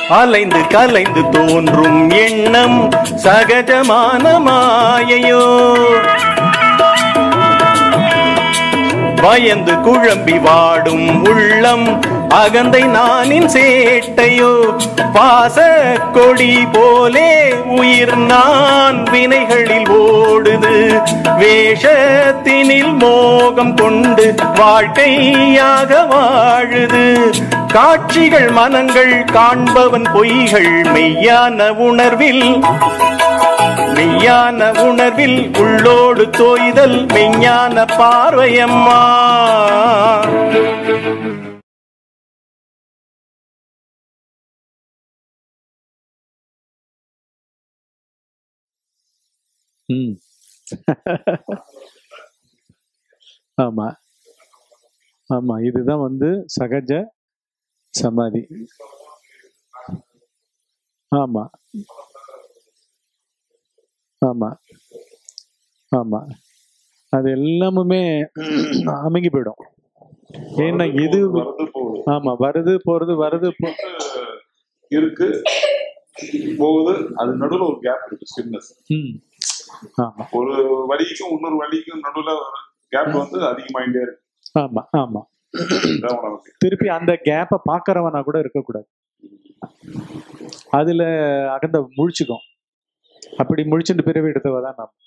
அலைந்து கலைந்து தோன்றும் எண்ணம் சகஜமான மாயையோ பயந்து குழம்பி வாடும் உள்ளம் அகந்தை நானின் சேட்டையோ பாச கொடி போலே உயிர் நான் வினைகளில் ஓடுது வேஷத்தினில் மோகம் கொண்டு வாழ்க்கையாக வாழுது காட்சிகள் மனங்கள் காண்பவன் பொய்கள் மெய்யான உணர்வில் மெய்யான உணர்வில் உள்ளோடு தோய்தல் மெய்ஞான பார்வையம்மா ம் ஆமா ஆமா இதுதான் வந்து சகஜ சமாதி ஆமா ஆமா ஆமா அது எல்லாமுமே அமுங்கி போயிடும் ஏன்னா இது வரது போகுது ஆமா வருது போறது வருது போ இருக்கு போகுது அது நடுவுல ஒரு கேப் இருக்கு ஸ்டில்னஸ் ம் ஆமா ஒரு வழிக்கும் இன்னொரு வழிக்கும் நடுவுல ஒரு கேப் வந்து அதிகமாயிட்டே இருக்கு ஆமா ஆமா இதான் உணர்வு. திருப்பி அந்த கேப்பை பார்க்கறவனா கூட இருக்கக்கூடாது அதுல அகந்த முழிச்சுக்கும் அப்படி முழிச்சுட்டு பிறவி எடுத்தவ தான் நாம்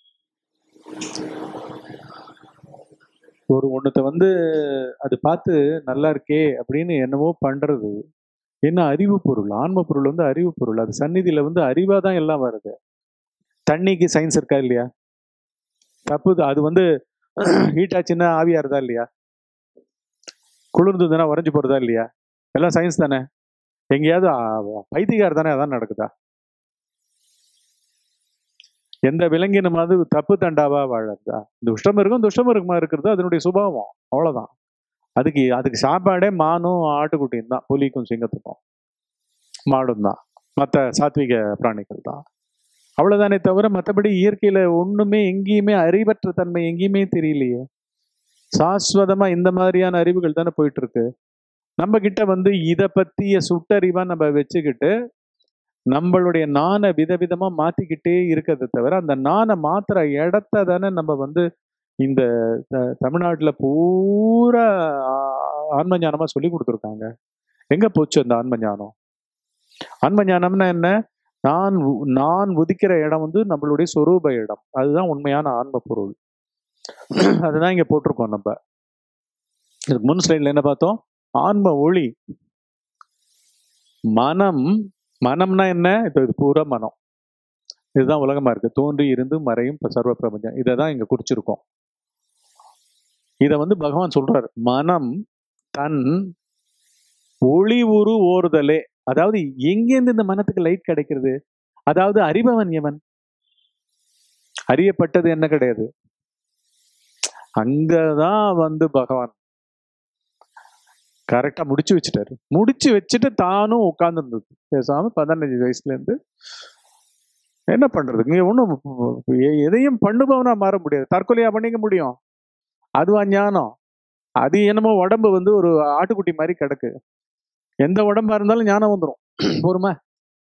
ஒரு ஒண்ணுத்த வந்து அது பார்த்து நல்லா இருக்கே அப்படின்னு என்னவோ பண்றது என்ன அறிவு பொருள் ஆன்ம பொருள் வந்து அறிவு பொருள் அது சந்நிதியில வந்து அறிவா தான் எல்லாம் வருது தண்ணிக்கு சயின்ஸ் இருக்கா இல்லையா தப்பு அது வந்து ஹீட் ஆச்சுன்னா ஆவியாருதா இல்லையா குளிர்ந்ததுன்னா உறைஞ்சு போறதா இல்லையா எல்லாம் சயின்ஸ் தானே எங்கேயாவது ஆ, பைத்தியக்கார தானே அதான் நடக்குதா எந்த விலங்கினமாவது தப்பு தண்டாவா வாழறதா துஷ்டம் இருக்கும் துஷ்டம் இருக்குமா இருக்கிறது அதனுடைய சுபாவம் அவ்வளவுதான் அதுக்கு அதுக்கு சாப்பாடே மானும் ஆட்டுக்குட்டியும் தான் புலிக்கும் சிங்கத்துக்கும் மாடும் தான் மற்ற சாத்விக பிராணிகள் தான் அவ்வளவுதானே தவிர மற்றபடி இயற்கையில ஒண்ணுமே எங்கேயுமே அறிவற்ற தன்மை எங்கேயுமே தெரியலையே சாஸ்வதமா இந்த மாதிரியான அறிவுகள் தானே போயிட்டு இருக்கு நம்ம கிட்ட வந்து இத பத்திய சுட்டறிவா நம்ம வச்சுக்கிட்டு நம்மளுடைய நானை விதவிதமா மாத்திக்கிட்டே இருக்கிறத தவிர அந்த நானை மாத்துற இடத்த தானே நம்ம வந்து இந்த த- தமிழ்நாட்டுல பூரா ஆ- ஆன்ம ஞானமா சொல்லி கொடுத்துருக்காங்க எங்க போச்சு அந்த ஆன்ம ஞானம் ஆன்ம ஞானம்னா என்ன நான் உ- நான் உதிக்கிற இடம் வந்து நம்மளுடைய சொரூப இடம் அதுதான் உண்மையான ஆன்ம பொருள் அதுதான் இங்க போட்டிருக்கோம் நம்ம இதுக்கு முன் ஸ்லைட்ல என்ன பார்த்தோம் ஆன்ம ஒளி மனம் மனம்னா என்ன இப்போ இது பூரா மனம் இதுதான் உலகமா இருக்கு தோன்றி இருந்து மறையும் இப்ப சர்வ பிரபஞ்சம் இதை தான் இங்க குறிச்சிருக்கோம் இத வந்து பகவான் சொல்றார் மனம் தன் ஒளி உரு ஓறுதலே அதாவது எங்கேருந்து இந்த மனத்துக்கு லைட் கிடைக்கிறது அதாவது அறிபவன் எவன் அறியப்பட்டது என்ன கிடையாது அங்கதான் வந்து பகவான் கரெக்டா முடிச்சு வச்சுட்டாரு முடிச்சு வச்சுட்டு தானும் உட்கார்ந்துருந்தது பேசாம பதினஞ்சு வயசுல இருந்து என்ன பண்றது நீ ஒன்றும் எதையும் பண்ணுபவனா மாற முடியாது தற்கொலையா பண்ணிக்க முடியும் அதுவா ஞானம் அது என்னமோ உடம்பு வந்து ஒரு ஆட்டுக்குட்டி மாதிரி கிடக்கு எந்த உடம்பா இருந்தாலும் ஞானம் வந்துடும் பொறுமை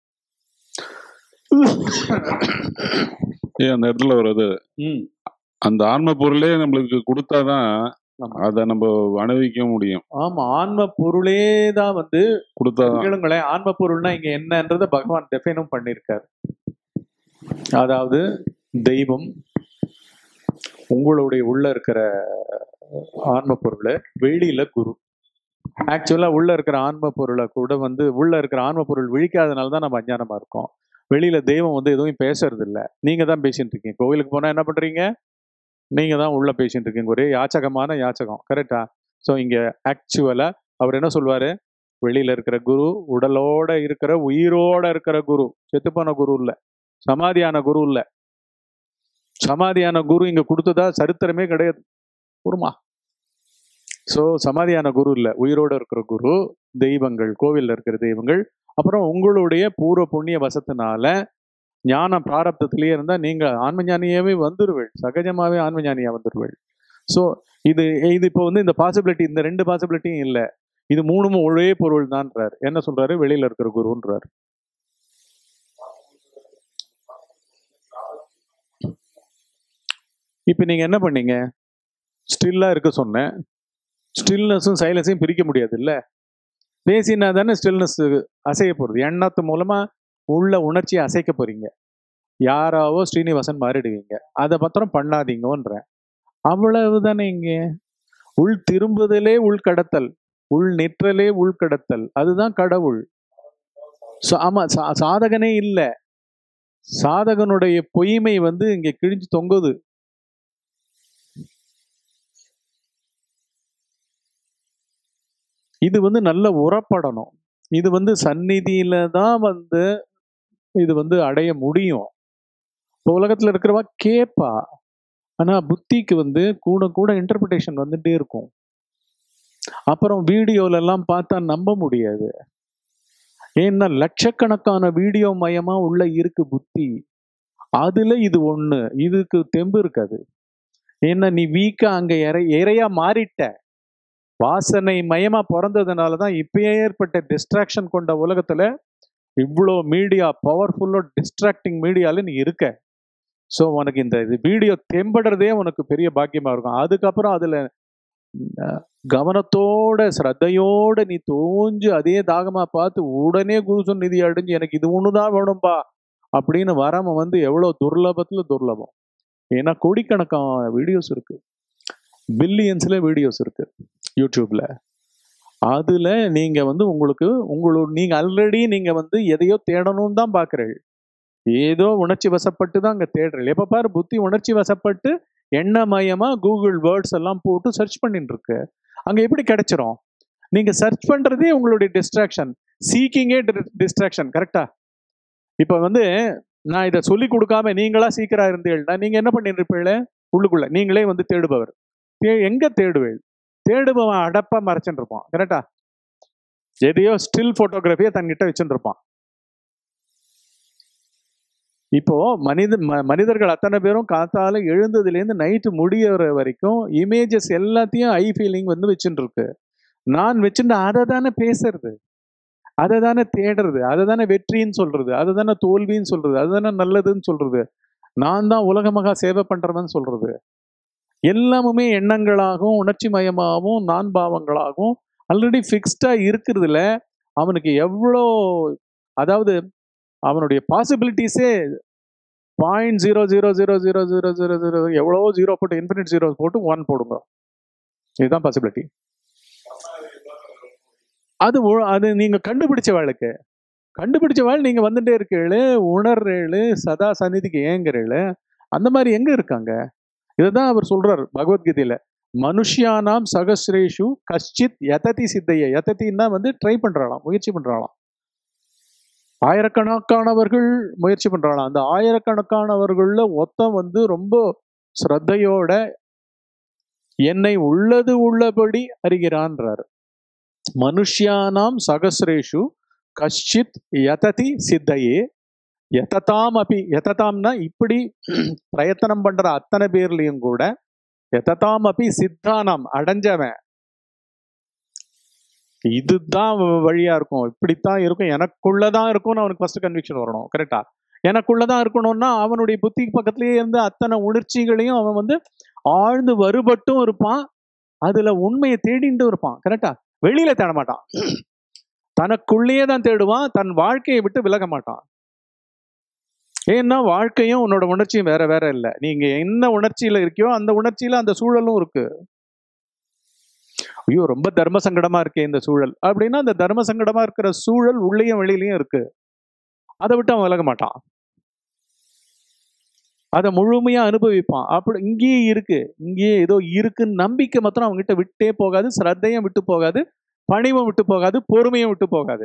ஏன் அந்த இடத்துல வருது ம் அந்த ஆன்ம பொருளே நம்மளுக்கு கொடுத்தாதான் ஆமா. அதை நம்ம அனுபவிக்க முடியும் ஆமா ஆன்ம பொருளே தான் வந்து கொடுத்தாதான் கேளுங்களேன் ஆன்ம பொருள்னா இங்க என்னன்றத பகவான் டெஃபைனும் பண்ணியிருக்காரு அதாவது தெய்வம் உங்களுடைய உள்ள இருக்கிற ஆன்ம பொருளை வெளியில குரு ஆக்சுவலா உள்ள இருக்கிற ஆன்ம பொருளை கூட வந்து உள்ள இருக்கிற ஆன்ம பொருள் விழிக்காதனால தான் நம்ம அஞ்ஞானமா இருக்கோம் வெளியில தெய்வம் வந்து எதுவும் பேசுறது இல்ல நீங்க தான் பேசிட்டு இருக்கீங்க கோவிலுக்கு போனா என்ன பண்றீங்க நீங்க தான் உள்ள பேசிட்டு இருக்கீங்க ஒரே யாச்சகமான யாச்சகம் கரெக்டா ஸோ இங்க ஆக்சுவலா அவர் என்ன சொல்வாரு வெளியில இருக்கிற குரு உடலோட இருக்கிற உயிரோட இருக்கிற குரு செத்துப்போன குரு இல்ல சமாதியான குரு இல்ல சமாதியான குரு இங்க கொடுத்ததா சரித்திரமே கிடையாது குருமா ஸோ சமாதியான குரு இல்ல உயிரோட இருக்கிற குரு தெய்வங்கள் கோவில்ல இருக்கிற தெய்வங்கள் அப்புறம் உங்களுடைய பூர்வ புண்ணிய வசத்தினால ஞான பிராரப்தத்திலேயே இருந்தா நீங்க ஆன்மஞானியாவே வந்துருவீள் சகஜமாவே ஆன்மஞானியா வந்துருவீள் ஸோ இது இது இப்போ வந்து இந்த பாசிபிலிட்டி இந்த ரெண்டு பாசிபிலிட்டியும் இல்லை இது மூணும் ஒரே பொருள் தான்றார் என்ன சொல்றாரு வெளியில இருக்கிற குருன்றார் இப்போ நீங்க என்ன பண்ணீங்க ஸ்டில்லா இருக்க சொன்னேன் ஸ்டில்னஸும் சைலன்ஸையும் பிரிக்க முடியாது இல்ல பேசினா தானே ஸ்டில்னஸ் அசைய போறது எண்ணத்து மூலமா உள்ள உணர்ச்சியை அசைக்க போறீங்க யாராவோ ஸ்ரீனிவாசன் மாறிடுவீங்க அதை மாத்திரம் பண்ணாதீங்கன்றேன் அவ்வளவுதானே இங்க உள் திரும்புதலே உள்கடத்தல் உள் நிற்றலே உள்கடத்தல் அதுதான் கடவுள் சா- ஆமா சா- சாதகனே இல்ல சாதகனுடைய பொய்மை வந்து இங்க கிழிஞ்சு தொங்குது இது வந்து நல்ல உரப்படணும் இது வந்து சந்நிதியில தான் வந்து இது வந்து அடைய முடியும் இப்போ உலகத்துல இருக்கிறவா கேப்பா ஆனா புத்திக்கு வந்து கூட கூட இன்டர்பிரிட்டேஷன் வந்துட்டே இருக்கும் அப்புறம் வீடியோல எல்லாம் பார்த்தா நம்ப முடியாது ஏன்னா லட்சக்கணக்கான வீடியோ மயமா உள்ள இருக்கு புத்தி அதுல இது ஒண்ணு இதுக்கு தெம்பு இருக்காது ஏன்னா நீ வீக்கா அங்க இறை இறையா மாறிட்ட வாசனை மயமா பிறந்ததுனால தான் இப்பயே ஏற்பட்ட டிஸ்ட்ராக்ஷன் கொண்ட உலகத்துல இவ்வளோ மீடியா பவர்ஃபுல்லோ டிஸ்ட்ராக்டிங் மீடியால நீ இருக்க ஸோ உனக்கு இந்த இது வீடியோ தெம்படுறதே உனக்கு பெரிய பாக்கியமா இருக்கும் அதுக்கப்புறம் அதுல அஹ், கவனத்தோட ஸ்ரத்தையோட நீ தோஞ்சு அதே தாகமா பார்த்து உடனே குரு நிதி அடைஞ்சு எனக்கு இது ஒண்ணுதான் வேணும்பா அப்படின்னு வராம வந்து எவ்வளவு துர்லபத்துல துர்லபம் ஏன்னா கோடிக்கணக்கான வீடியோஸ் இருக்கு பில்லியன்ஸ்ல வீடியோஸ் இருக்கு யூடியூப்ல அதுல நீங்க வந்து உங்களுக்கு உங்களோட நீங்க ஆல்ரெடி நீங்க வந்து எதையோ தேடணும்னு தான் பாக்குறீங்க ஏதோ உணர்ச்சி வசப்பட்டு தான் அங்க தேடுறீங்க எப்ப பாரு புத்தி உணர்ச்சி வசப்பட்டு எண்ணமயமா கூகுள் வேர்ட்ஸ் எல்லாம் போட்டு சர்ச் பண்ணிட்டு இருக்கு அங்க எப்படி கிடைச்சிரும் நீங்க சர்ச் பண்றதே உங்களுடைய டிஸ்ட்ராக்ஷன் சீக்கிங்கே டிஸ்ட்ராக்ஷன் கரெக்டா இப்ப வந்து நான் இதை சொல்லி கொடுக்காம நீங்களா சீக்கிரா இருந்தீங்கன்னா நீங்க என்ன பண்ணிட்டு இருப்பீங்களே உள்ளுக்குள்ள நீங்களே வந்து தேடுபவர் தே- எங்க தேடுவேள் தேடுபவன் அடப்பா மறைச்சுட்டு இருப்பான் கரெக்டா எதையோ ஸ்டில் போட்டோகிராஃபியை தன்கிட்ட வச்சுட்டு இருப்பான் இப்போ மனித ம- மனிதர்கள் அத்தனை பேரும் காத்தால எழுந்ததுலேருந்து நைட்டு முடியற வரைக்கும் இமேஜஸ் எல்லாத்தையும் ஐ ஃபீலிங் வந்து வச்சுட்டு இருக்கு நான் வச்சுட்டு அதை தானே பேசுறது அதை தானே தேடுறது அதை தானே வெற்றின்னு சொல்றது அதை தானே தோல்வின்னு சொல்றது அது தானே நல்லதுன்னு சொல்றது நான் தான் உலகமாக சேவை பண்றவன் சொல்றது எல்லாமுமே எண்ணங்களாகவும் உணர்ச்சி மயமாகவும் நான் பாவங்களாகவும் ஆல்ரெடி ஃபிக்ஸ்டா இருக்கிறதுல அவனுக்கு எவ்வளோ அதாவது அவனுடைய பாசிபிலிட்டிஸே point zero zero zero zero zero zero zero எவ்வளோ ஜீரோ போட்டு இன்ஃபினிட் ஜீரோ போட்டு ஒன் போடுங்க இதுதான் பாசிபிலிட்டி அது ஒ- அது நீங்க கண்டுபிடிச்ச வாழ்க்கை கண்டுபிடிச்ச வாழ் நீங்க வந்துட்டே இருக்கேளு உணர்றேளு சதா சந்நிதிக்கு ஏங்குறேளு அந்த மாதிரி எங்க இருக்காங்க இதுதான் அவர் சொல்றார் பகவத்கீதையில மனுஷியானாம் சகஸ்ரேஷு கஷ்டித் யததி சித்தைய யதத்தின்னா வந்து ட்ரை பண்றாளாம் முயற்சி பண்றாளாம் ஆயிரக்கணக்கானவர்கள் முயற்சி பண்றாளாம் அந்த ஆயிரக்கணக்கானவர்கள்ல மொத்தம் வந்து ரொம்ப ஸ்ரத்தையோட என்னை உள்ளது உள்ளபடி அறிகிறான்றார் மனுஷ்யானாம் சகஸ்ரேஷு கஷ்டித் யததி சித்தையே எததாம் அபி எததாம்னா இப்படி பிரயத்தனம் பண்ற அத்தனை பேர்லயும் கூட எததாம் அபி சித்தானாம் அடைஞ்சவன் இதுதான் வ- வழியா இருக்கும் இப்படித்தான் இருக்கும் எனக்குள்ளதான் இருக்கும்னு அவனுக்கு ஃபர்ஸ்ட் கன்விக்ஷன் வரணும் கரெக்டா எனக்குள்ளதான் இருக்கணும்னா அவனுடைய புத்தி பக்கத்திலேயே இருந்து அத்தனை உணர்ச்சிகளையும் அவன் வந்து ஆழ்ந்து வருபட்டும் இருப்பான் அதுல உண்மையை தேடிட்டு இருப்பான் கரெக்டா வெளியில தேட மாட்டான் தனக்குள்ளேயே தான் தேடுவான் தன் வாழ்க்கையை விட்டு விலக மாட்டான் ஏன்னா வாழ்க்கையும் உன்னோட உணர்ச்சியும் வேற வேற இல்லை நீங்க என்ன உணர்ச்சியில இருக்கியோ அந்த உணர்ச்சியில அந்த சூழலும் இருக்கு ஐயோ ரொம்ப தர்ம சங்கடமா இருக்கே இந்த சூழல் அப்படின்னா அந்த தர்ம சங்கடமா இருக்கிற சூழல் உள்ளேயும் வெளியிலயும் இருக்கு அதை விட்டு அவன் விலக மாட்டான் அதை முழுமையா அனுபவிப்பான் அப்படி இங்கேயே இருக்கு இங்கேயே ஏதோ இருக்குன்னு நம்பிக்கை மாத்திரம் அவங்ககிட்ட விட்டே போகாது ஸ்ரத்தையும் விட்டு போகாது பணிவும் விட்டு போகாது பொறுமையும் விட்டு போகாது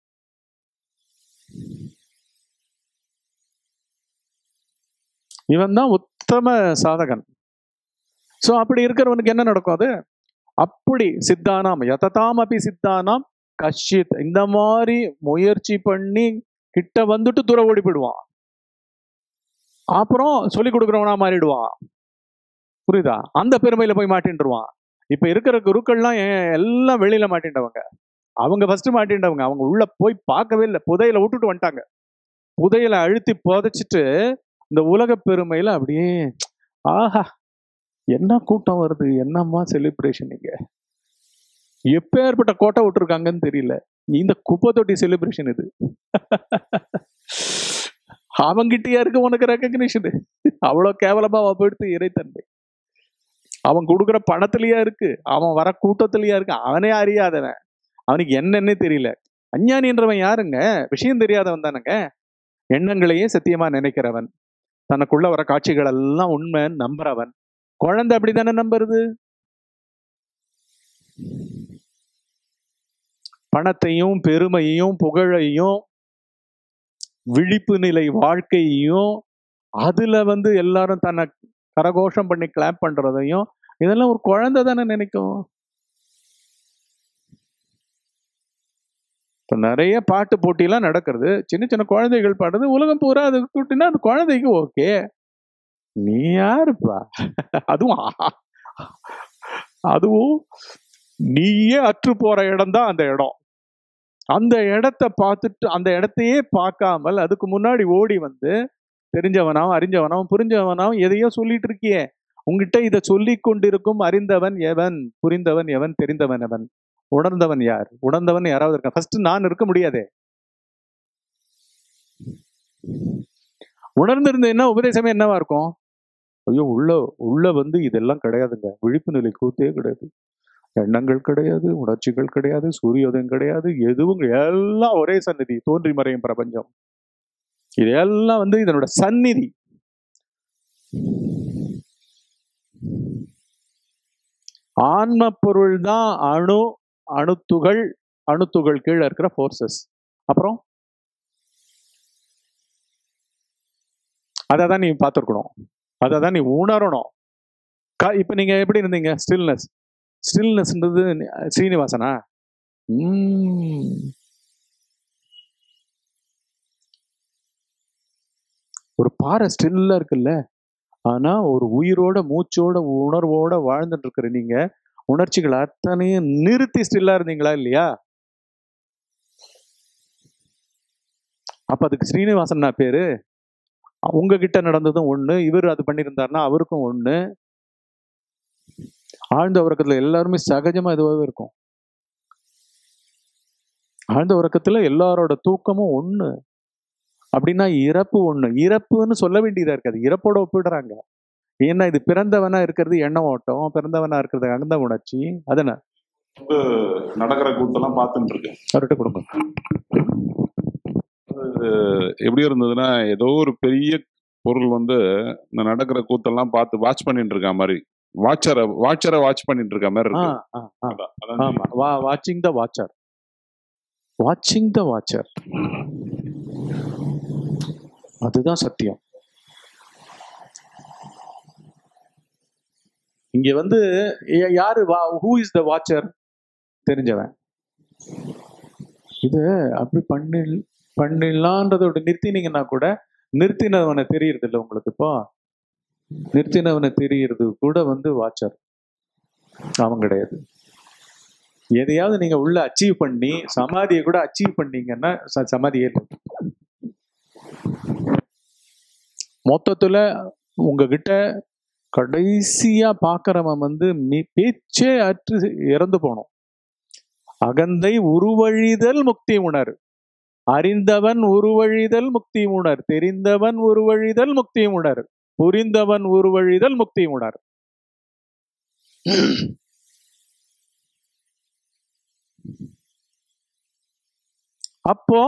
இவன் தான் உத்தம சாதகன் சோ அப்படி இருக்கிறவனுக்கு என்ன நடக்கும் அது அப்படி சித்தானாம் யததாம் அப்படி சித்தானாம் கஷ்டித் இந்த மாதிரி முயற்சி பண்ணி கிட்ட வந்துட்டு தூர ஓடி போயிடுவான் அப்புறம் சொல்லி கொடுக்குறவனா மாறிடுவான் புரியுதா அந்த பெருமையில போய் மாட்டின்றுவான் இப்ப இருக்கிற குருக்கள்லாம் ஏன் எல்லாம் வெளியில மாட்டின்றவங்க அவங்க ஃபர்ஸ்ட் மாட்டின்றவங்க அவங்க உள்ள போய் பார்க்கவே இல்லை புதையில விட்டுட்டு வந்துட்டாங்க புதையில அழுத்தி புதைச்சிட்டு இந்த உலக பெருமையில அப்படியே ஆஹா என்ன கூட்டம் வருது என்னம்மா செலிப்ரேஷன் இங்க எப்பேற்பட்ட கோட்டை விட்டுருக்காங்கன்னு தெரியல இந்த குப்பை தொட்டி செலிப்ரேஷன் இது அவங்கிட்டயா இருக்கு உனக்கு ரெக்கக்னிஷன் அவ்வளோ கேவலமா அவன் போயிடுத்து இறைத்தன்மை அவன் கொடுக்குற பணத்திலயா இருக்கு அவன் வர கூட்டத்திலயா இருக்கு அவனே அறியாதவன் அவனுக்கு என்னன்னே தெரியல அஞ்ஞானின்றவன் யாருங்க விஷயம் தெரியாதவன் தானங்க எண்ணங்களையே சத்தியமா நினைக்கிறவன் தனக்குள்ள வர காட்சிகள் எல்லாம் உண்மை நம்புறவன் குழந்தை அப்படித்தானே நம்புறது பணத்தையும் பெருமையையும் புகழையும் விழிப்பு நிலை வாழ்க்கையையும் அதுல வந்து எல்லாரும் தன்னை கரகோஷம் பண்ணி கிளாப் பண்றதையும் இதெல்லாம் ஒரு குழந்தை தானே நினைக்கும் இப்போ நிறைய பாட்டு போட்டியெல்லாம் நடக்கிறது சின்ன சின்ன குழந்தைகள் பாடுறது உலகம் பூரா அது கூட்டினா அந்த குழந்தைக்கு ஓகே நீ யாருப்பா அதுவும் ஆ- அதுவும் நீயே அற்று போற இடம் தான் அந்த இடம் அந்த இடத்த பார்த்துட்டு அந்த இடத்தையே பார்க்காமல் அதுக்கு முன்னாடி ஓடி வந்து தெரிஞ்சவனாவும் அறிஞ்சவனாவும் புரிஞ்சவனாவும் எதையோ சொல்லிட்டு இருக்கியே உங்ககிட்ட இதை சொல்லி கொண்டிருக்கும் அறிந்தவன் எவன் புரிந்தவன் எவன் தெரிந்தவன் எவன் உணர்ந்தவன் யார் உணர்ந்தவன் யாராவது இருக்கா ஃபர்ஸ்ட் நான் இருக்க முடியாதே உணர்ந்திருந்தேன்னா உபதேசமே என்னவா இருக்கும் ஐயோ உள்ள உள்ள வந்து இதெல்லாம் கிடையாதுங்க விழிப்பு நிலை கூத்தே கிடையாது எண்ணங்கள் கிடையாது உணர்ச்சிகள் கிடையாது சூரியோதயம் கிடையாது எதுவும் எல்லாம் ஒரே சந்நிதி தோன்றி மறையும் பிரபஞ்சம் இதெல்லாம் வந்து இதனோட சந்நிதி ஆன்ம பொருள் தான் அணு அணுத்துகள் அணுத்துகள் கீழே இருக்கிற ஃபோர்ஸஸ் அப்புறம் அதை தான் நீ பார்த்துருக்கணும் அதை தான் நீ உணரணும் க இப்போ நீங்கள் எப்படி இருந்தீங்க ஸ்டில்னஸ் ஸ்டில்னஸ்ன்றது ஸ்ரீனிவாசனா ம். ஒரு பாறை ஸ்டில்லா இருக்குல்ல ஆனா ஒரு உயிரோட மூச்சோட உணர்வோட வாழ்ந்துட்டு இருக்கிற நீங்க உணர்ச்சிகள் அத்தனையும் நிறுத்தி ஸ்டில்லா இருந்தீங்களா இல்லையா அப்ப அதுக்கு ஸ்ரீனிவாசன் நான் பேரு உங்ககிட்ட நடந்ததும் ஒண்ணு இவர் அது பண்ணியிருந்தாருன்னா அவருக்கும் ஒண்ணு ஆழ்ந்த உறக்கத்துல எல்லாருமே சகஜமா இதுவாகவே இருக்கும் ஆழ்ந்த உறக்கத்துல எல்லாரோட தூக்கமும் ஒண்ணு அப்படின்னா இறப்பு ஒண்ணு இறப்புன்னு சொல்ல வேண்டியதா இருக்காது இறப்போட ஒப்பிடுறாங்க ஏன்னா இது பிறந்தவனா இருக்கிறது எண்ண ஓட்டம் பிறந்தவனா இருக்கிறது அகந்த உணர்ச்சி அதன நடக்கிற கூத்தெல்லாம் பார்த்துட்டு இருக்கேன் அவர்கிட்ட கொடுங்க எப்படி இருந்ததுன்னா ஏதோ ஒரு பெரிய பொருள் வந்து இந்த நடக்கிற கூத்தெல்லாம் பார்த்து வாட்ச் பண்ணிட்டு இருக்க மாதிரி வாட்சரை வாட்சரை வாட்ச் பண்ணிட்டு இருக்க மாதிரி ஆ, இருக்கு ஆ, ஆ. அதான், அதான் ஆமா வா வாட்சிங் த வாட்சர் வாட்சிங் த வாட்சர் அதுதான் சத்தியம் இங்க வந்து யா- யாரு ஹூ இஸ் த வாட்சர் தெரிஞ்சவன் இது அப்படி பண்ணி பண்ணிடலான்றதோட நிறுத்தினீங்கன்னா கூட நிறுத்தினவனை தெரியறது இல்லை உங்களுக்கு இப்போ நிறுத்தினவனை தெரியறது கூட வந்து வாட்சர் அவன் கிடையாது எதையாவது நீங்க உள்ள அச்சீவ் பண்ணி சமாதியை கூட அச்சீவ் பண்ணீங்கன்னா ச- சமாதியே இல்லை. மொத்தத்துல உங்ககிட்ட கடைசியா பாக்குறவன் வந்து மி- பேச்சே அற்று இறந்து போனோம் அகந்தை உருவழிதல் முக்தி உணர் அறிந்தவன் உருவழிதல் முக்தி உணர் தெரிந்தவன் உருவழிதல் முக்தி உணர் புரிந்தவன் உருவழிதல் முக்தி உணர் அப்போ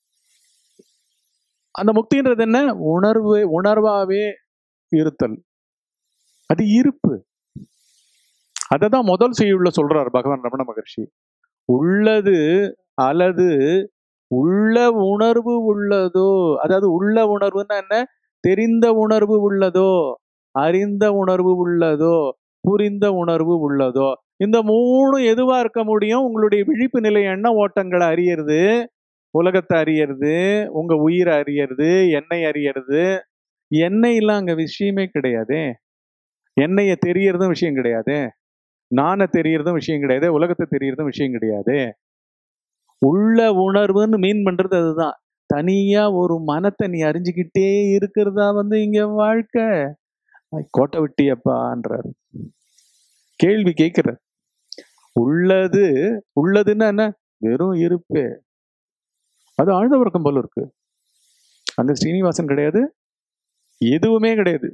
அந்த முக்தின்றது என்ன உணர்வு உணர்வாவே இருத்தல் அது இருப்பு அததான் முதல் செய்யுள்ள சொல்றார் பகவான் ரமண மகர்ஷி உள்ளது அல்லது உள்ள உணர்வு உள்ளதோ அதாவது உள்ள உணர்வுன்னா என்ன தெரிந்த உணர்வு உள்ளதோ அறிந்த உணர்வு உள்ளதோ புரிந்த உணர்வு உள்ளதோ இந்த மூணு எதுவா இருக்க முடியும் உங்களுடைய விழிப்பு நிலை எண்ண ஓட்டங்களை அறியறது உலகத்தை அறியறது உங்க உயிரை அறியறது எண்ணெய் அறியறது எண்ணெய்லாம் அங்க விஷயமே கிடையாதே எண்ணெயை தெரியறதும் விஷயம் கிடையாது நானை தெரியறதும் விஷயம் கிடையாது உலகத்தை தெரியறதும் விஷயம் கிடையாது உள்ள உணர்வுன்னு மீன் பண்றது அதுதான் தனியா ஒரு மனத்தை நீ அறிஞ்சுக்கிட்டே இருக்கிறதா வந்து இங்க வாழ்க்கை கோட்டை விட்டியப்பான்றார் கேள்வி கேட்கிறார் உள்ளது உள்ளதுன்னா என்ன வெறும் இருப்பு அது ஆழ்ந்த உறக்கம் போல இருக்கு அங்க ஸ்ரீனிவாசன் கிடையாது எதுவுமே கிடையாது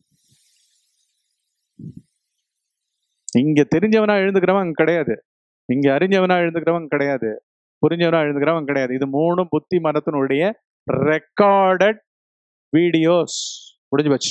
இங்க தெரிஞ்சவனா எழுந்துக்கிறவன் அங்க கிடையாது இங்க அறிஞ்சவனா எழுந்துக்கிறவன் கிடையாது புரிஞ்சவனா எழுந்துக்கிறவன் கிடையாது இது மூணும் புத்தி மனத்தினுடைய ரெக்கார்டட் வீடியோஸ் முடிஞ்சு போச்சு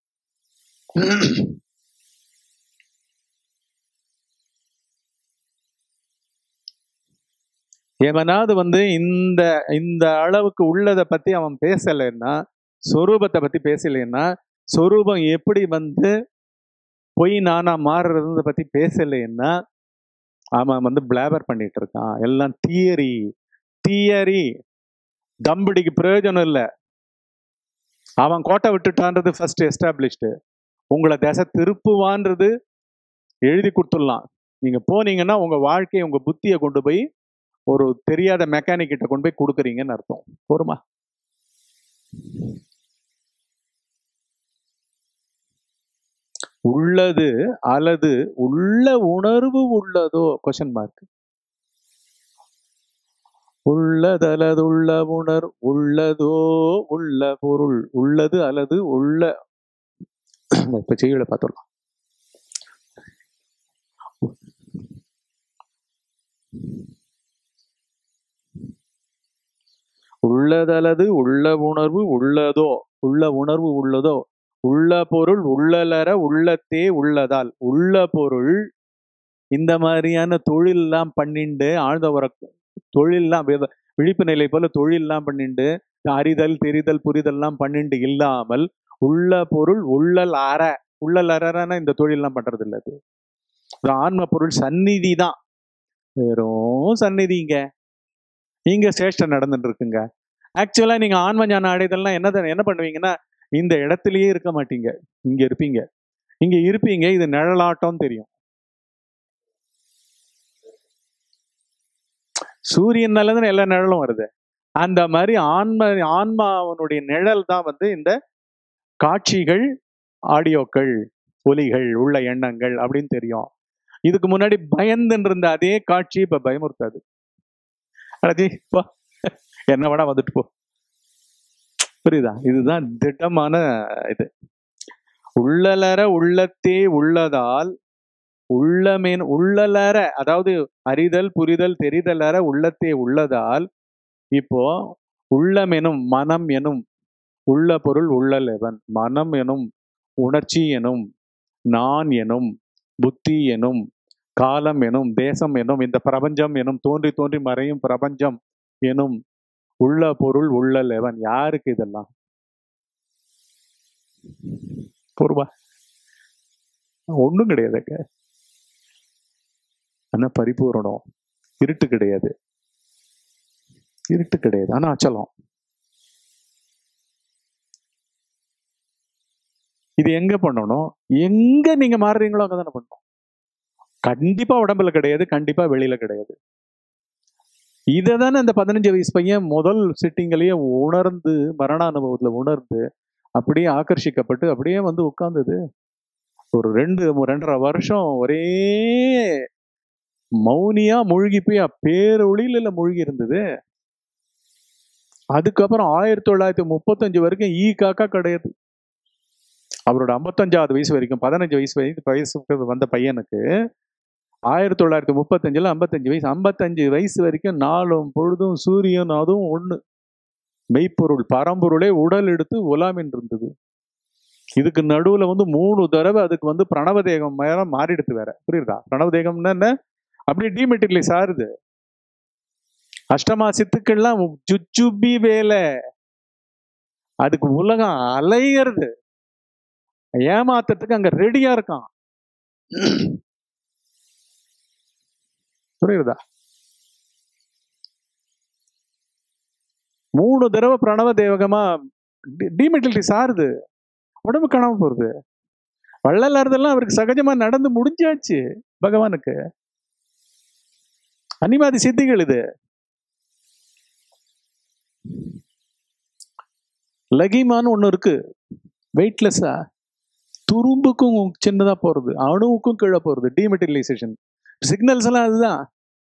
எவனாவது வந்து இந்த இந்த அளவுக்கு உள்ளதை பத்தி அவன் பேசலைன்னா சொரூபத்தை பத்தி பேசலைன்னா சொரூபம் எப்படி வந்து பொய் நானா மாறுறத பத்தி பேசலைன்னா அவன் வந்து பிளாபர் பண்ணிட்டு இருக்கான் எல்லாம் தியரி தியரி தம்படிக்கு பிரயோஜனம் இல்லை அவன் கோட்டை விட்டுட்டான்றது ஃபர்ஸ்ட் எஸ்டாப்ளிஷ்டு உங்களை திசை திருப்புவான்றது எழுதி கொடுத்துடலாம் நீங்க போனீங்கன்னா உங்க வாழ்க்கையை உங்க புத்தியை கொண்டு போய் ஒரு தெரியாத மெக்கானிக் கிட்ட கொண்டு போய் கொடுக்குறீங்கன்னு அர்த்தம் போருமா உள்ளது அல்லது உள்ள உணர்வு உள்ளதோ கொஸ்டின் மார்க் உள்ளதல்லது உள்ள உணர் உள்ளதோ உள்ள பொருள் உள்ளது அல்லது உள்ள இப்ப செய்யுளை பார்த்துடலாம் உள்ளதல்லது உள்ள உணர்வு உள்ளதோ உள்ள உணர்வு உள்ளதோ உள்ள பொருள் உள்ளலற உள்ளத்தே உள்ளதால் உள்ள பொருள் இந்த மாதிரியான தொழிலெல்லாம் பண்ணிண்டு ஆழ்ந்த உறக்கம் தொழிலெல்லாம் வி- விழிப்பு நிலை போல தொழிலெல்லாம் பண்ணிண்டு அறிதல் தெரிதல் புரிதல்லாம் பண்ணிண்டு இல்லாமல் உள்ள பொருள் உள்ளல் அற உள்ளல் அறனா இந்த தொழிலெல்லாம் பண்றது இல்ல அது இது ஆன்ம பொருள் சந்நிதி தான் வெறும் சந்நிதிங்க இங்க சேஷ்டம் நடந்துட்டு இருக்குங்க ஆக்சுவலா நீங்க ஆன்ம ஞான அடைதல்லாம் என்ன என்ன பண்ணுவீங்கன்னா இந்த இடத்துலயே இருக்க மாட்டீங்க இங்க இருப்பீங்க இங்க இருப்பீங்க இது நிழலாட்டம் தெரியும் சூரியனால தான் எல்லா நிழலும் வருது அந்த மாதிரி ஆன்ம ஆன்மாவனுடைய நிழல் தான் வந்து இந்த காட்சிகள் ஆடியோக்கள் ஒலிகள் உள்ள எண்ணங்கள் அப்படின்னு தெரியும் இதுக்கு முன்னாடி பயந்துன்னு இருந்த அதே காட்சி இப்ப பயமுறுத்தாது அடஜி போ என்ன வேணா வந்துட்டு போ புரியுதா இதுதான் திட்டமான இது உள்ளலற உள்ளத்தே உள்ளதால் உள்ளமேன் உள்ளலற அதாவது அறிதல் புரிதல் தெரிதலற உள்ளத்தே உள்ளதால் இப்போ உள்ளமெனும் மனம் எனும் உள்ள பொருள் உள்ளல் எவன் மனம் எனும் உணர்ச்சி எனும் நான் எனும் புத்தி எனும் காலம் எனும் தேசம் எனும் இந்த பிரபஞ்சம் எனும் தோன்றி தோன்றி மறையும் பிரபஞ்சம் எனும் உள்ள பொருள் உள்ளல் எவன் யாருக்கு இதெல்லாம் பொறுவா ஒண்ணும் கிடையாதுங்க ஆனா பரிபூரணம் இருட்டு கிடையாது இருட்டு கிடையாது ஆனா அச்சலம் இது எங்க பண்ணணும் எங்க நீங்க மாறுறீங்களோ அங்கதானே பண்ணணும் கண்டிப்பா உடம்புல கிடையாது கண்டிப்பா வெளியில கிடையாது இதை தானே அந்த பதினஞ்சு வயசு பையன் முதல் சிட்டிங்லயே உணர்ந்து மரண அனுபவத்துல உணர்ந்து அப்படியே ஆக்கர்ஷிக்கப்பட்டு அப்படியே வந்து உட்கார்ந்தது ஒரு ரெண்டு ரெண்டரை வருஷம் ஒரே மௌனியா மூழ்கி போய் பேரொளியில மூழ்கி இருந்தது அதுக்கப்புறம் ஆயிரத்தி தொள்ளாயிரத்தி முப்பத்தஞ்சு வரைக்கும் ஈ காக்கா கிடையாது அவரோட ஐம்பத்தஞ்சாவது வயசு வரைக்கும் பதினஞ்சு வயசு வரைக்கும் வயசுக்கு வந்த பையனுக்கு ஆயிரத்தி தொள்ளாயிரத்தி முப்பத்தஞ்சுல ஐம்பத்தஞ்சு வயசு ஐம்பத்தஞ்சு வயசு வரைக்கும் நாளும் பொழுதும் சூரியன் அதுவும் ஒண்ணு மெய்ப்பொருள் பரம்பொருளே உடல் எடுத்து உலாமின் இருந்தது இதுக்கு நடுவுல வந்து மூணு தடவை அதுக்கு வந்து பிரணவ தேகம் மேல மாறிடுது வேற புரியுதா பிரணவ தேகம்னா என்ன அப்படியே டீமெட்டிரிலைஸ் ஆறுது அஷ்டமா சித்துக்கள்லாம் சுச்சுபி வேலை அதுக்கு உலகம் அலையிறது ஏமாத்துறதுக்கு அங்க ரெடியா இருக்கான் புரியுதா மூணு தடவை பிரணவ தேவகமா டிமெட்டிலிட்டி சாருது உடம்பு காணாம போறது வள்ளலாறுதெல்லாம் அவருக்கு சகஜமா நடந்து முடிஞ்சாச்சு பகவானுக்கு அனிமாதி சித்திகள் இது லகிமான்னு ஒண்ணு இருக்கு வெயிட்லெஸ்ஸா துரும்புக்கும் சின்னதா போறது அணுவுக்கும் கீழே போறது டீமெட்டீரியலைசேஷன் சிக்னல்ஸ் எல்லாம் அதுதான்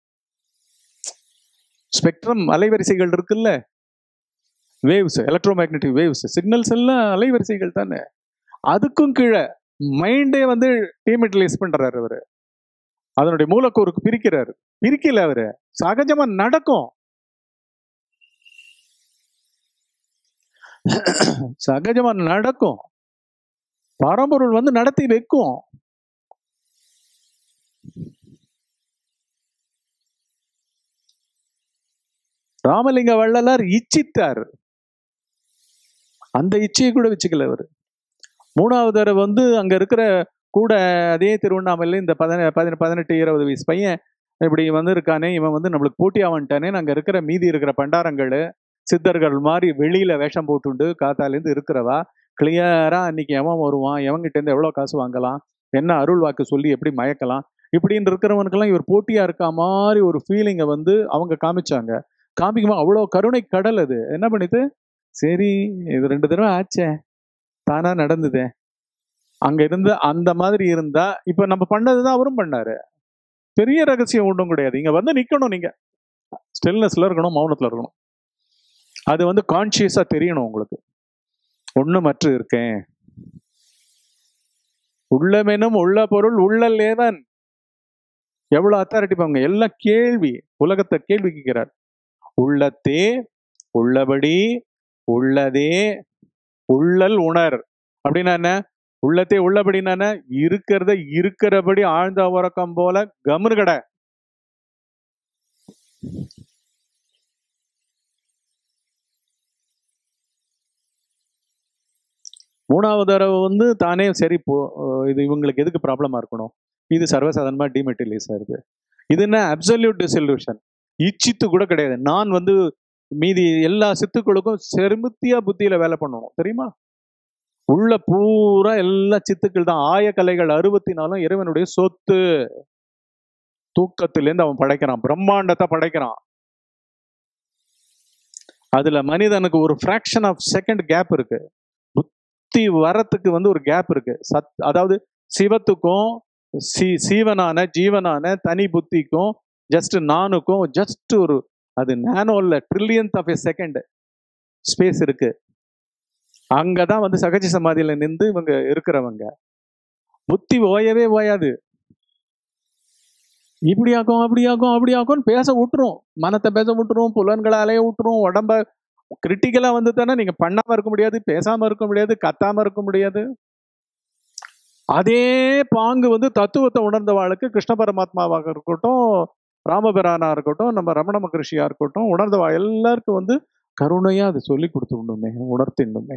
ஸ்பெக்ட்ரம் அலைவரிசைகள் இருக்குல்ல waves electromagnetic waves signals எல்லாம் அலைவரிசைகள் தானே அதுக்கும் கீழே மைண்டே வந்து டீமெட்டலைஸ் பண்றாரு அவரு அதனுடைய மூலக்கூறுக்கு பிரிக்கிறாரு பிரிக்கல அவரு சகஜமா நடக்கும் சகஜமா நடக்கும் பரம்பொருள் வந்து நடத்தி வைக்கும் ராமலிங்க வள்ளலார் இச்சித்தார் அந்த இச்சையை கூட வச்சுக்கல அவர் மூணாவது தடவை வந்து அங்க இருக்கிற கூட அதே திருவண்ணாமலையில் இந்த பதின பதின பதினெட்டு இருபது வயசு பையன் இப்படி வந்து இருக்கானே இவன் வந்து நம்மளுக்கு போட்டி ஆவன்ட்டானே அங்க இருக்கிற மீதி இருக்கிற பண்டாரங்கள் சித்தர்கள் மாதிரி வெளியில வேஷம் போட்டுண்டு காத்தாலேருந்து இருக்கிறவா கிளியரா அன்னைக்கு எவன் வருவான் எவன்கிட்ட இருந்து எவ்வளவு காசு வாங்கலாம் என்ன அருள் வாக்கு சொல்லி எப்படி மயக்கலாம் இப்படின்னு இருக்கிறவனுக்கெல்லாம் இவர் போட்டியா இருக்கா மாதிரி ஒரு ஃபீலிங்கை வந்து அவங்க காமிச்சாங்க காமிக்குமா அவ்வளோ கருணை கடல் அது என்ன பண்ணிது சரி இது ரெண்டு தடவை ஆச்சே தானா நடந்ததே அங்க இருந்து அந்த மாதிரி இருந்தா இப்ப நம்ம பண்ணதுதான் அவரும் பண்ணாரு பெரிய ரகசியம் ஒன்றும் கிடையாது இங்க வந்து நிக்கணும் நீங்க ஸ்டில்னஸ்ல இருக்கணும் மௌனத்துல இருக்கணும் அது வந்து கான்சியஸா தெரியணும் உங்களுக்கு ஒண்ணு மற்ற இருக்கேன் உள்ளமெனும் உள்ள பொருள் உள்ளல்லேதான் எவ்வளவு அத்தாரிட்டி பாங்க எல்லாம் கேள்வி உலகத்தை கேள்வி கேட்கிறார் உள்ளத்தே உள்ளபடி உள்ளதே உள்ளல் உணர் அப்படின்னா என்ன உள்ளத்தே உள்ளபடினா என்ன இருக்கிறத இருக்கிறபடி ஆழ்ந்த உறக்கம் போல கமுனு கடை மூணாவது தடவை வந்து தானே சரி போ இது இவங்களுக்கு எதுக்கு ப்ராப்ளமா இருக்கணும் இது சர்வசாதாரணமா டிமெட்டீரியலைஸ் ஆயிருது இது என்ன அப்சல்யூட் டிசல்யூஷன் இச்சித்து கூட கிடையாது நான் வந்து மீதி எல்லா சித்துக்களுக்கும் செருமுத்தியா புத்தியில வேலை பண்ணணும் தெரியுமா உள்ள பூரா எல்லா சித்துக்கள் தான் ஆய கலைகள் அறுபத்தி நாலும் இறைவனுடைய சொத்து தூக்கத்திலேருந்து அவன் படைக்கிறான் பிரம்மாண்டத்தை படைக்கிறான் அதுல மனிதனுக்கு ஒரு ஃபிராக்ஷன் ஆஃப் செகண்ட் கேப் இருக்கு புத்தி வரத்துக்கு வந்து ஒரு கேப் இருக்கு சத் அதாவது சிவத்துக்கும் சி சீவனான ஜீவனான தனி புத்திக்கும் ஜஸ்ட் நானுக்கும் ஜஸ்ட் ஒரு அது நானோல trillionth of a second space இருக்கு அங்கதான் வந்து சகஜ சமாதியில நின்று இவங்க இருக்கிறவங்க புத்தி ஓயவே ஓயாது இப்படியாக்கும் அப்படியாக்கும் அப்படியாக்கும் பேச விட்டுரும் மனத்தை பேச விட்டுரும் புலன்களை அலைய விட்டுரும் உடம்ப கிரிட்டிக்கலா வந்து தானே நீங்க பண்ணாம இருக்க முடியாது பேசாம இருக்க முடியாது கத்தாம இருக்க முடியாது அதே பாங்கு வந்து தத்துவத்தை உணர்ந்தவாளுக்கு கிருஷ்ண பரமாத்மாவாக இருக்கட்டும் ராமபிரானா இருக்கட்டும் நம்ம ரமண மகரிஷியா இருக்கட்டும் உணர்ந்தவா எல்லாருக்கும் வந்து கருணையா அதை சொல்லி கொடுத்துடணுமே உணர்த்திடணுமே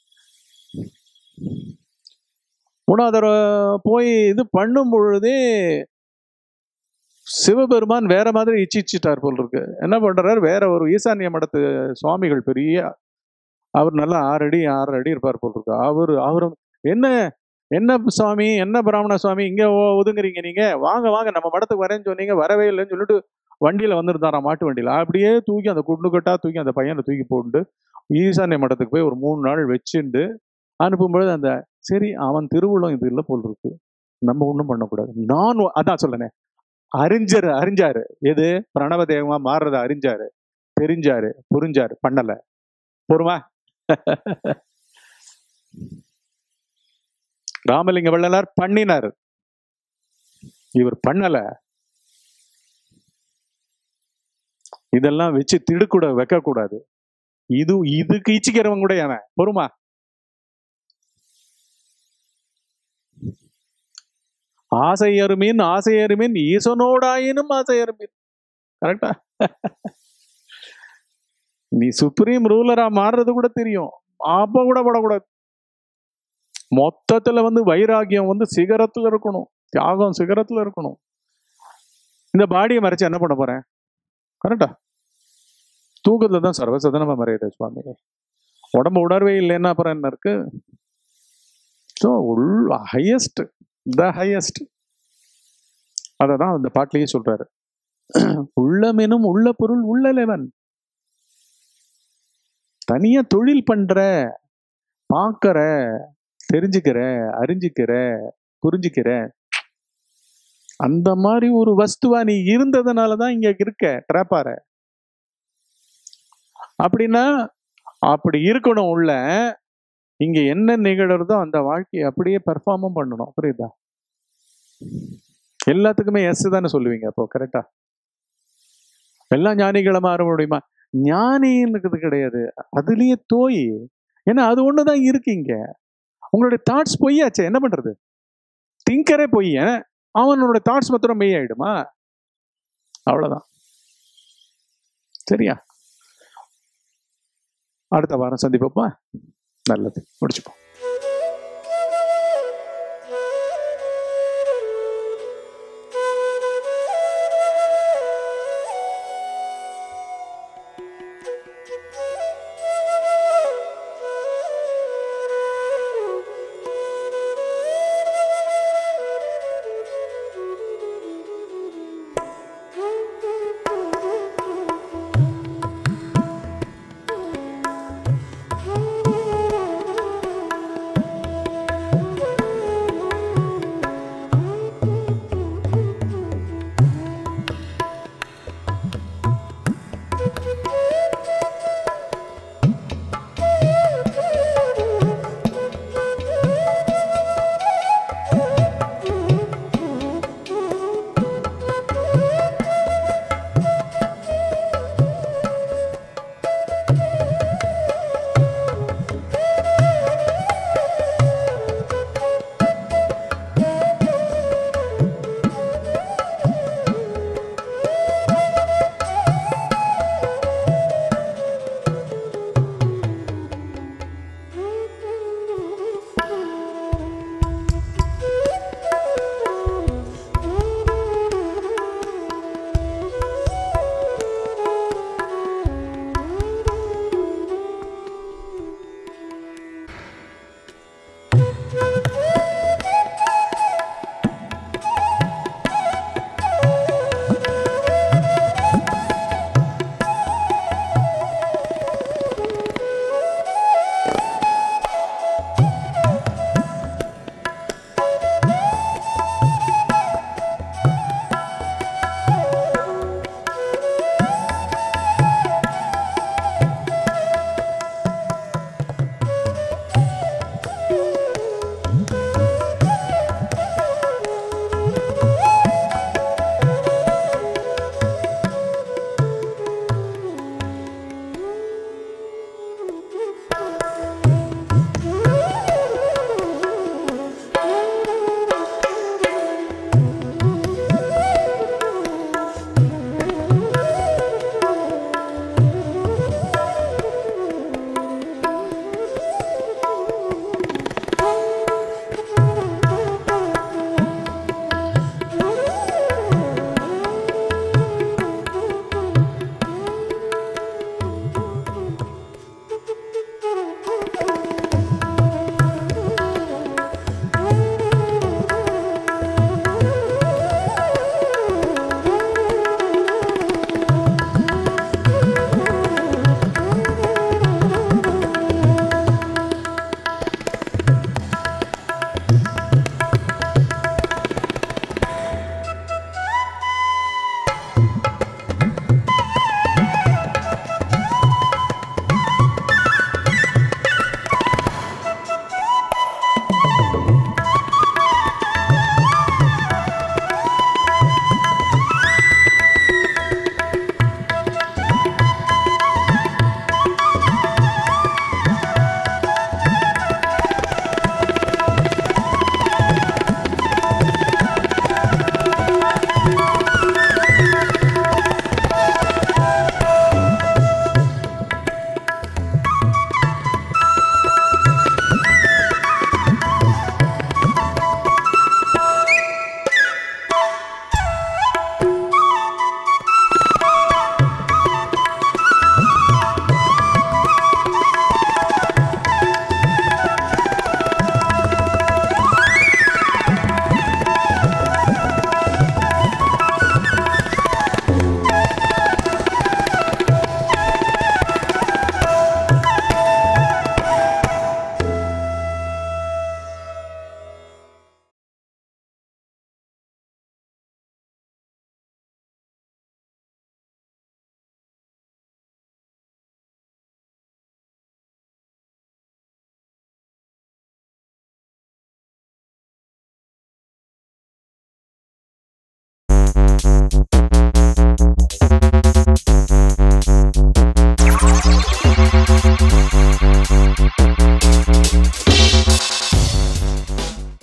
மூணாவது தடவை போய் இது பண்ணும் பொழுதே சிவபெருமான் வேற மாதிரி இச்சிச்சிட்டார் போல் இருக்கு என்ன பண்றாரு வேற ஒரு ஈசான்ய மடத்து சுவாமிகள் பெரிய அவர் நல்லா ஆறு அடி ஆறு அடி இருப்பார் போல் இருக்கு அவர் அவர் என்ன என்ன சுவாமி என்ன பிராமண சுவாமி இங்க ஒ- ஒதுங்குறீங்க நீங்க வாங்க வாங்க நம்ம மடத்துக்கு வரேன்னு சொன்னீங்க வரவே இல்லைன்னு சொல்லிட்டு வண்டியில வந்திருந்தாராம் மாட்டு வண்டியில அப்படியே தூக்கி அந்த குண்டு கட்டா தூக்கி அந்த பையனை தூக்கி போட்டு ஈசான்ய மடத்துக்கு போய் ஒரு மூணு நாள் வச்சுண்டு அனுப்பும்பொழுது அந்த சரி அவன் திருவுளம் இது இல்லை போல் இருக்கு நம்ம ஒன்றும் பண்ணக்கூடாது நான் ஒ- அதான் சொல்லனே அறிஞர் அறிஞ்சாரு எது பிரணவ தேவமா மாறுறத அறிஞ்சாரு தெரிஞ்சாரு புரிஞ்சாரு பண்ணல பொறுமா ராமலிங்க வள்ளலார் பண்ணினார் இவர் பண்ணல இதெல்லாம் வச்சு திடுக்கூட வைக்க கூடாது இது இதுக்கு இச்சிக்கிறவன் கூட அவன் பொறுமா ஆசை அருமீன் ஆசை அருமீன் ஈசனோடாயினும் ஆசை அருமீன் கரெக்டா நீ சுப்ரீம் ரூலரா மாறுறது கூட தெரியும் அப்ப கூட படக்கூடாது மொத்தத்துல வந்து வைராகியம் வந்து சிகரத்துல இருக்கணும் தியாகம் சிகரத்துல இருக்கணும் இந்த பாடியை மறைச்சு என்ன பண்ண போறேன் கரெக்டா தூக்கத்துல தான் சர்வசதனமா மறையுது சுவாமி உடம்பு உணர்வே இல்லைன்னா அப்புறம் என்ன இருக்கு ஸோ உள் ஹையஸ்ட் த ஹையஸ்ட் அதை தான் அந்த பாட்டிலேயே சொல்றாரு உள்ளமெனும் உள்ள பொருள் உள்ளலவன் தனியா தொழில் பண்ற பார்க்கற தெரிஞ்சுக்கிறேன் அறிஞ்சுக்கிறேன் புரிஞ்சுக்கிறேன் அந்த மாதிரி ஒரு வஸ்துவா நீ இருந்ததுனால தான் இங்க இருக்க ட்ராப்பார அப்படின்னா அப்படி இருக்கணும் உள்ள இங்க என்ன நிகழறதோ அந்த வாழ்க்கையை அப்படியே பெர்ஃபார்மும் பண்ணணும் புரியுதா எல்லாத்துக்குமே எஸ் தானே சொல்லுவீங்க அப்போ கரெக்டா எல்லாம் ஞானிகளை மாற முடியுமா ஞானின்னுக்குது கிடையாது அதுலயே தோய் ஏன்னா அது ஒண்ணுதான் இருக்கீங்க உங்களுடைய தாட்ஸ் பொய்யாச்சே என்ன பண்றது திங்கரே பொய்யன் அவனோட தாட்ஸ் மாத்திரம் மெய் ஆயிடுமா அவ்வளவுதான் சரியா அடுத்த வாரம் சந்திப்போமா நல்லது முடிச்சுப்போம்